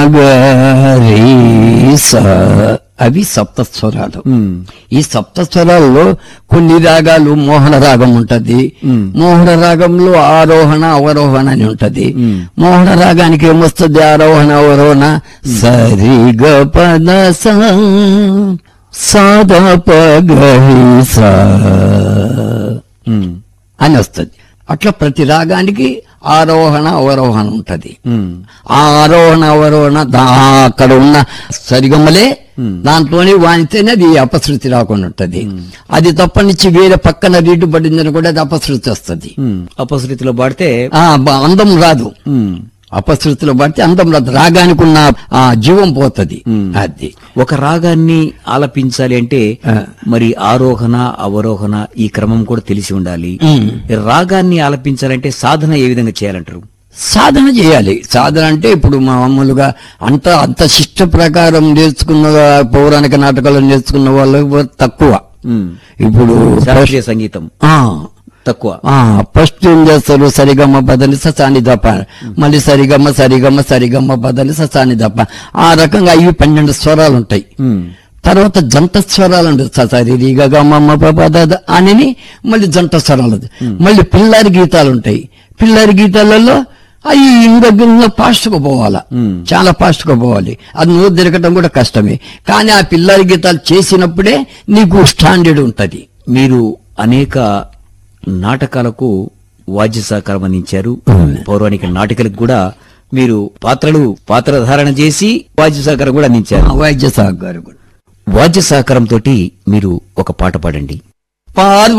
గరీస అవి సప్తస్వరాలు ఈ సప్తస్వరాల్లో కొన్ని రాగాలు మోహన రాగం ఉంటది మోహన రాగంలో ఆరోహణ అవరోహణ అని ఉంటది మోహన రాగానికి ఏమొస్తుంది ఆరోహణ అవరోహణ సరి గ పద స సాద పగ అని వస్తుంది అట్లా ప్రతి రాగానికి ఆరోహణ అవరోహణ ఉంటది ఆ ఆరోహణ అవరోహణ దా- అక్కడ ఉన్న సరిగమలే దాంట్లోనే వానితేనే అది అపశృతి రాకుండా ఉంటది అది తప్పనిచ్చి వేరే పక్కన రీటు పడిందని కూడా అది అపశృతి వస్తుంది అపశృతిలో పాడితే ఆ బ- అందం రాదు ఉమ్, అపశృతిలో పడితే అందం రాదు రాగానికి ఉన్న ఆ జీవం పోతుంది అది ఒక రాగాన్ని ఆలపించాలి అంటే ఆ. మరి ఆరోహణ అవరోహణ ఈ క్రమం కూడా తెలిసి ఉండాలి ఉమ్. ఈ రాగాన్ని ఆలపించాలంటే సాధన ఏ విధంగా చేయాలంటారు సాధన చేయాలి సాధన అంటే ఇప్పుడు మామూలుగా అంత అంత శిష్ట ప్రకారం నేర్చుకున్న పౌరాణిక నాటకాలు నేర్చుకున్న వాళ్ళు తక్కువ ఉమ్. ఇప్పుడు శాస్త్రీయ సంగీతం ఆ, తక్కువ ఆ, ఫస్ట్ ఏం చేస్తారు సరిగమ్మ బదని ససాని దప్ప మళ్ళీ సరిగమ్మ సరిగమ్మ సరిగమ్మ బదని ససాని దప్ప ఆ రకంగా ఇవి పన్నెండు స్వరాలు ఉంటాయి ఉమ్. తర్వాత జంట స్వరాలు ఉంటాయి ససరి రిగ గమ్మ పద అని మళ్ళీ జంట స్వరాలు మళ్ళీ పిల్లారి గీతాలు ఉంటాయి పిల్లారి గీతాలలో అవి ఇంకొక ఫాస్ట్ గా పోవాలా చాలా ఫాస్ట్ గా పోవాలి అది నువ్వు తిరగటం కూడా కష్టమే కానీ ఆ పిల్లారి గీతాలు చేసినప్పుడే నీకు స్టాండర్డ్ ఉంటది మీరు అనేక నాటకాలకు వాద్య సహకారం అందించారు పౌరాణిక నాటికలకు కూడా మీరు పాత్రలు పాత్రధారణ చేసి వాద్య సహకారం కూడా అందించారు ఆ వైద్య సాగు గారు కూడా వాద్య సహకారంతో మీరు ఒక పాట పాడండి పార్వ